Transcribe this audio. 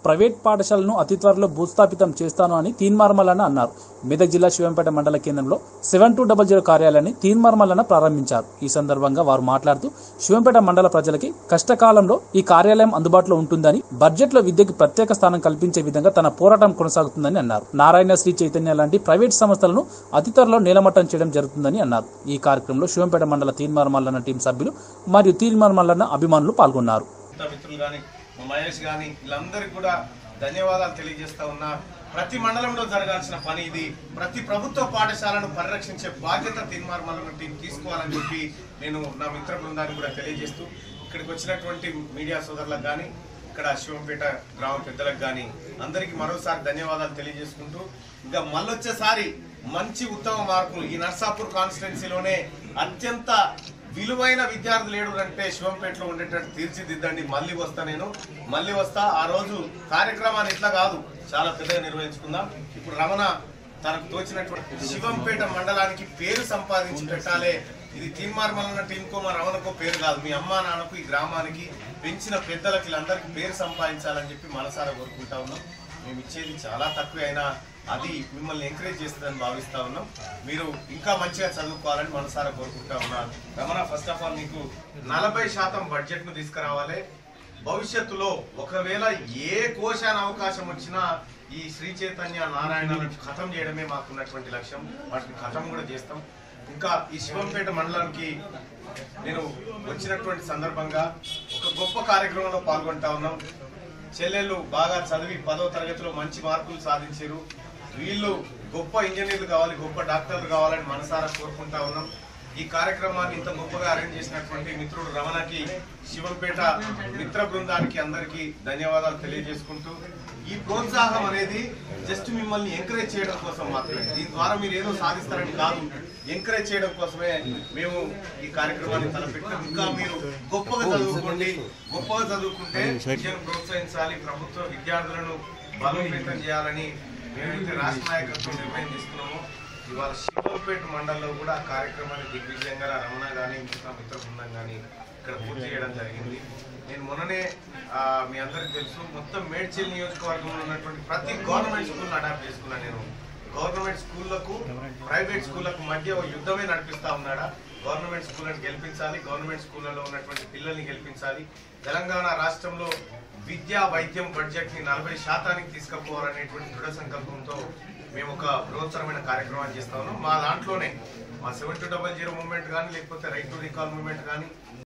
private పాఠశాలను అతి త్వరలో భూస్థాపితం చేస్తాను అని తీన్మార్మలన్న అన్నారు మెదక్ జిల్లా శివంపేట మండల కేంద్రంలో సెవెన్ టూ డబల్ జీరో కార్యాలయాన్ని తీన్మార్మలన్న ప్రారంభించారు ఈ సందర్భంగా వారు మాట్లాడుతూ శివంపేట మండల ప్రజలకి కష్టకాలంలో ఈ కార్యాలయం అందుబాటులో ఉంటుందని బడ్జెట్ లో విద్యకు ప్రత్యేక స్థానం కల్పించే విధంగా తన పోరాటం కొనసాగుతుందని అన్నారు నారాయణ శ్రీ చైతన్య లాంటి ప్రైవేట్ సంస్థలను అతి త్వరలో నేలమట్టం చేయడం జరుగుతుందని అన్నారు ఈ కార్యక్రమంలో శివంపేట మండల తీన్మార్మల్లన్న టీం సభ్యులు మరియు తీన్మార్మల్లన్న అభిమానులు పాల్గొన్నారు మిగతా మిత్రులు కానీ మా మహేష్ కానీ వీళ్ళందరికీ కూడా ధన్యవాదాలు తెలియజేస్తా ఉన్నా ప్రతి మండలంలో జరగాల్సిన పని ఇది ప్రతి ప్రభుత్వ పాఠశాలను పరిరక్షించే బాధ్యత తీర్మార్మల టీం తీసుకోవాలని చెప్పి నేను నా మిత్ర బృందాన్ని కూడా తెలియజేస్తూ ఇక్కడికి వచ్చినటువంటి మీడియా సోదరులకు కానీ ఇక్కడ శివంపేట గ్రామ పెద్దలకు కానీ అందరికీ మరోసారి ధన్యవాదాలు తెలియజేసుకుంటూ ఇంకా మళ్ళొచ్చేసారి మంచి ఉత్తమ మార్కులు ఈ నర్సాపూర్ కాన్స్టిట్యున్సీలోనే అత్యంత విలువైన విద్యార్థులు ఏడు అంటే శివంపేటలో ఉండేటట్టు తీర్చిదిద్దండి మళ్ళీ వస్తా నేను మళ్ళీ వస్తా ఆ రోజు కార్యక్రమాన్ని ఇట్లా కాదు చాలా పెద్దగా నిర్వహించుకుందాం ఇప్పుడు రమణ తనకు తోచినటువంటి శివంపేట మండలానికి పేరు సంపాదించి పెట్టాలే ఇది తీన్మార్మలన్న టీంకో మా రమణకో పేరు కాదు మీ అమ్మా నాన్నకు ఈ గ్రామానికి పెంచిన పెద్దలకి వీళ్ళందరికీ పేరు సంపాదించాలని చెప్పి మనసారా కోరుకుంటా ఉన్నాం మేము ఇచ్చేది చాలా తక్కువ అయినా అది మిమ్మల్ని ఎంకరేజ్ చేస్తుందని భావిస్తా ఉన్నాం మీరు ఇంకా మంచిగా చదువుకోవాలని మనసారా కోరుకుంటా ఉన్నాను రమణ ఫస్ట్ ఆఫ్ ఆల్ మీకు నలభై శాతం బడ్జెట్ ను తీసుకురావాలి భవిష్యత్తులో ఒకవేళ ఏ కోశాన అవకాశం వచ్చినా ఈ శ్రీ చైతన్య నారాయణలను ఖతం చేయడమే మాకున్నటువంటి లక్ష్యం వాటిని ఖతం కూడా చేస్తాం ఇంకా ఈ శివంపేట మండలానికి నేను వచ్చినటువంటి సందర్భంగా ఒక గొప్ప కార్యక్రమంలో పాల్గొంటా ఉన్నాం చెల్లెళ్ళు బాగా చదివి పదో తరగతిలో మంచి మార్కులు సాధించారు వీళ్ళు గొప్ప ఇంజనీర్లు కావాలి గొప్ప డాక్టర్లు కావాలని మనసారా కోరుకుంటా ఉన్నాం ఈ కార్యక్రమాన్ని ఇంత గొప్పగా అరేంజ్ చేసినటువంటి మిత్రుడు రమణకి శివంపేట మిత్ర బృందానికి అందరికీ ధన్యవాదాలు తెలియజేసుకుంటూ ఈ ప్రోత్సాహం అనేది జస్ట్ మిమ్మల్ని ఎంకరేజ్ చేయడం కోసం మాత్రమే దీని ద్వారా మీరు ఏదో సాధిస్తారని కాదు ఎంకరేజ్ చేయడం కోసమే మేము ఈ కార్యక్రమాన్ని తలపెట్టాం ఇంకా మీరు గొప్పగా చదువుకోండి గొప్పగా చదువుకుంటే విద్యను ప్రోత్సహించాలి ప్రభుత్వ విద్యార్థులను బలోపేతం చేయాలని మేమైతే రాష్ట్ర నాయకత్వం నిర్ణయం తీసుకున్నామో ఇవాళ శివంపేట మండలంలో కూడా ఆ కార్యక్రమాన్ని దిగ్విజయంగా రమణ కానీ మిగతా మిత్ర బృందం కానీ ఇక్కడ పూర్తి చేయడం జరిగింది నేను మొన్ననే ఆ, మీ అందరికి తెలుసు మొత్తం మేడ్చల్ నియోజకవర్గంలో ఉన్నటువంటి ప్రతి గవర్నమెంట్ స్కూల్ అడాప్ట్ చేసుకున్నాను నేను గవర్నమెంట్ స్కూళ్లకు ప్రైవేట్ స్కూళ్లకు మధ్య ఒక యుద్ధమే నడిపిస్తా ఉన్నాడా గవర్నమెంట్ స్కూళ్ళని గెలిపించాలి గవర్నమెంట్ స్కూళ్ళలో ఉన్నటువంటి పిల్లల్ని గెలిపించాలి తెలంగాణ రాష్ట్రంలో విద్యా వైద్యం బడ్జెట్ ని నలభై శాతానికి తీసుకుపోవాలనేటువంటి దృఢ సంకల్పంతో మేము ఒక బృహత్తరమైన కార్యక్రమాన్ని చేస్తా ఉన్నాం మా దాంట్లోనే మా seven two double zero movement కానీ లేకపోతే రైట్ టు రికాల్ మూవ్మెంట్ కానీ